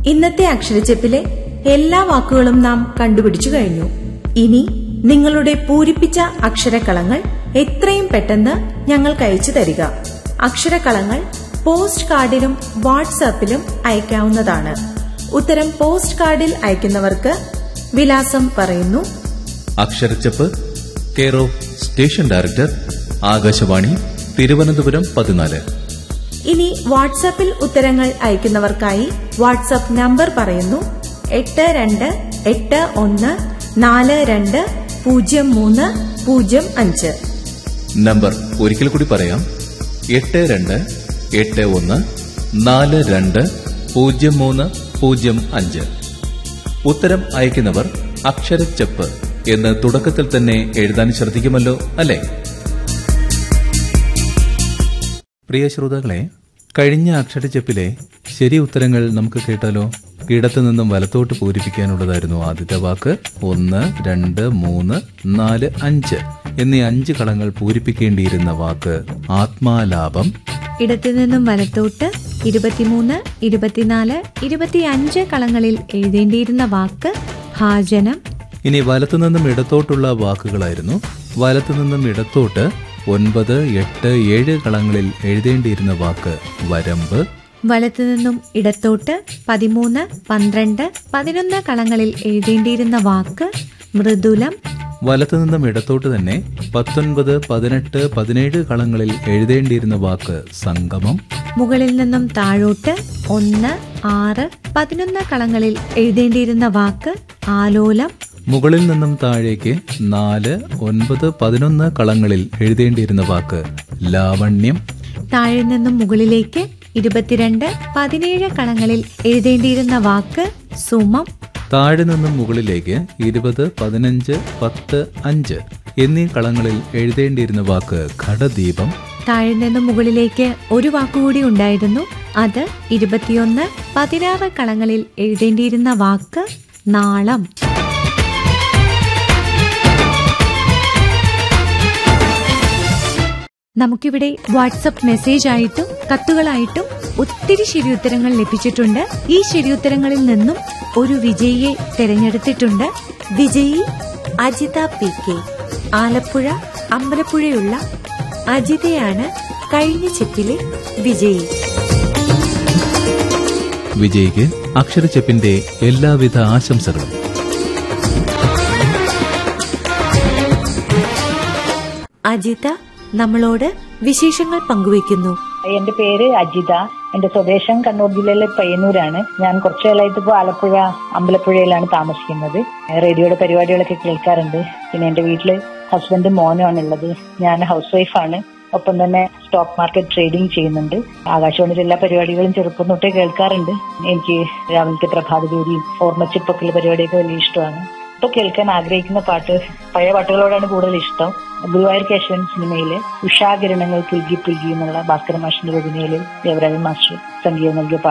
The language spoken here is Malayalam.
ഇന്നത്തെ അക്ഷരച്ചെപ്പിലെ എല്ലാ വാക്കുകളും നാം കണ്ടുപിടിച്ചു കഴിഞ്ഞു ഇനി നിങ്ങളുടെ പൂരിപ്പിച്ച അക്ഷരക്കളങ്ങൾ എത്രയും പെട്ടെന്ന് ഞങ്ങൾക്ക് അയച്ചു തരിക അക്ഷരക്കളങ്ങൾ പോസ്റ്റ് കാർഡിലും വാട്സാപ്പിലും അയക്കാവുന്നതാണ് ഉത്തരം പോസ്റ്റ് കാർഡിൽ അയക്കുന്നവർക്ക് വിലാസം പറയുന്നു അക്ഷരച്ചപ്പ് care of station director Akashvani Thiruvananthapuram പതിനാല് ഇനി വാട്സാപ്പിൽ ഉത്തരങ്ങൾ അയക്കുന്നവർക്കായി വാട്സാപ്പ് നമ്പർ പറയുന്നു എട്ട് രണ്ട് എട്ട് ഒന്ന് നാല് രണ്ട് പൂജ്യം മൂന്ന് പൂജ്യം അഞ്ച് നമ്പർ ഒരിക്കൽ കൂടി പറയാം എട്ട് രണ്ട് എട്ട് ഒന്ന് നാല് രണ്ട് പൂജ്യം മൂന്ന് പൂജ്യം അഞ്ച് ഉത്തരം അയക്കുന്നവർ അക്ഷരച്ചപ്പ് എന്ന് തുടക്കത്തിൽ തന്നെ എഴുതാൻ ശ്രദ്ധിക്കുമല്ലോ അല്ലേ പ്രിയ ശ്രോതാക്കളെ കഴിഞ്ഞ അക്ഷരച്ചപ്പിലെ ശരി ഉത്തരങ്ങൾ നമുക്ക് കേട്ടാലോ ഇടത്തു നിന്നും വലത്തോട്ട് പൂരിപ്പിക്കാനുള്ളതായിരുന്നു ആദ്യത്തെ വാക്ക് ഒന്ന് രണ്ട് മൂന്ന് നാല് അഞ്ച് എന്നീ അഞ്ച് കളങ്ങൾ പൂരിപ്പിക്കേണ്ടിയിരുന്ന വാക്ക് ആത്മാലാഭം ഇടത്തു നിന്നും വലത്തോട്ട് ഇരുപത്തിമൂന്ന് ഇരുപത്തിനാല് ഇരുപത്തിയഞ്ച് കളങ്ങളിൽ എഴുതേണ്ടിയിരുന്ന വാക്ക് ഭാജനം ഇനി വലത്തു നിന്നും ഇടത്തോട്ടുള്ള വാക്കുകളായിരുന്നു വലത്തു നിന്നും ഇടത്തോട്ട് ഒൻപത് എട്ട് ഏഴ് കളങ്ങളിൽ എഴുതേണ്ടിയിരുന്ന വാക്ക് വരമ്പ് വലത്തു നിന്നും ഇടത്തോട്ട് പതിമൂന്ന് പന്ത്രണ്ട് പതിനൊന്ന് കളങ്ങളിൽ എഴുതേണ്ടിയിരുന്ന വാക്ക് മൃദുലം വലത്തു നിന്നും ഇടത്തോട്ട് തന്നെ പത്തൊൻപത് പതിനെട്ട് പതിനേഴ് കളങ്ങളിൽ എഴുതേണ്ടിയിരുന്ന വാക്ക് സംഗമം മുകളിൽ നിന്നും താഴോട്ട് ഒന്ന് ആറ് പതിനൊന്ന് കളങ്ങളിൽ എഴുതേണ്ടിയിരുന്ന വാക്ക് ആലോലം മുകളിൽ നിന്നും താഴേക്ക് നാല് ഒൻപത് പതിനൊന്ന് കളങ്ങളിൽ എഴുതേണ്ടിയിരുന്ന വാക്ക് ലാവണ്യം താഴെ നിന്നും മുകളിലേക്ക് ഇരുപത്തിരണ്ട് പതിനേഴ് കളങ്ങളിൽ എഴുതേണ്ടിയിരുന്ന വാക്ക് സുമം താഴെ നിന്നും മുകളിലേക്ക് ഇരുപത് പതിനഞ്ച് പത്ത് അഞ്ച് എന്നീ കളങ്ങളിൽ എഴുതേണ്ടിയിരുന്ന വാക്ക് ഘടദീപം താഴെ നിന്നും മുകളിലേക്ക് ഒരു വാക്കുകൂടി ഉണ്ടായിരുന്നു അത് ഇരുപത്തിയൊന്ന് പതിനാറ് കളങ്ങളിൽ എഴുതേണ്ടിയിരുന്ന വാക്ക് നാളം നമുക്കിവിടെ വാട്സപ്പ് മെസ്സേജ് ആയിട്ടും കത്തുകളായിട്ടും ഒത്തിരി ശരിയുത്തരങ്ങൾ ലഭിച്ചിട്ടുണ്ട് ഈ ശരിയുത്തരങ്ങളിൽ നിന്നും ഒരു വിജയിയെ തിരഞ്ഞെടുത്തിട്ടുണ്ട് വിജയി അജിത പി കെ ആലപ്പുഴ അമ്പലപ്പുഴയുള്ള അജിതയാണ് കഴിഞ്ഞ ചെപ്പിലെ വിജയി വിജയ്ക്ക് അക്ഷരച്ചെപ്പിന്റെ എല്ലാവിധ ആശംസകളും അജിത നമ്മളോട് വിശേഷങ്ങൾ പങ്കുവയ്ക്കുന്നു എന്റെ പേര് അജിത എന്റെ സ്വദേശം കണ്ണൂർ ജില്ലയിലെ പയ്യന്നൂരാണ് ഞാൻ കുറച്ചു കാലമായിട്ട് ഇപ്പോൾ ആലപ്പുഴ അമ്പലപ്പുഴയിലാണ് താമസിക്കുന്നത് റേഡിയോയുടെ പരിപാടികളൊക്കെ കേൾക്കാറുണ്ട് പിന്നെ എന്റെ വീട്ടില് ഹസ്ബൻഡും മോനുമാണ് ഉള്ളത് ഞാൻ ഹൗസ് വൈഫാണ് ഒപ്പം തന്നെ സ്റ്റോക്ക് മാർക്കറ്റ് ട്രേഡിംഗ് ചെയ്യുന്നുണ്ട് ആകാശവാണിയുടെ എല്ലാ പരിപാടികളും ചെറുപ്പം തൊട്ടേ കേൾക്കാറുണ്ട് എനിക്ക് രാവിലത്തെ പ്രഭാത ജോലിയും ഓർമ്മച്ചിപ്പൊക്കെയുള്ള പരിപാടിയൊക്കെ വലിയ ഇഷ്ടമാണ് ഇപ്പൊ കേൾക്കാൻ ആഗ്രഹിക്കുന്ന പാട്ട് പഴയ പാട്ടുകളോടാണ് കൂടുതൽ ഇഷ്ടം ഗുരുവായൂർ കേശവൻ സിനിമയിലെ ഉഷാകിരണങ്ങൾ പുൽകി പുൽകി എന്നുള്ള ഭാസ്കര മാഷിന്റെ രചനയിൽ ദേവരാജൻ മാസ്റ്റർ സംഗീതം നൽകിയ പാട്ട്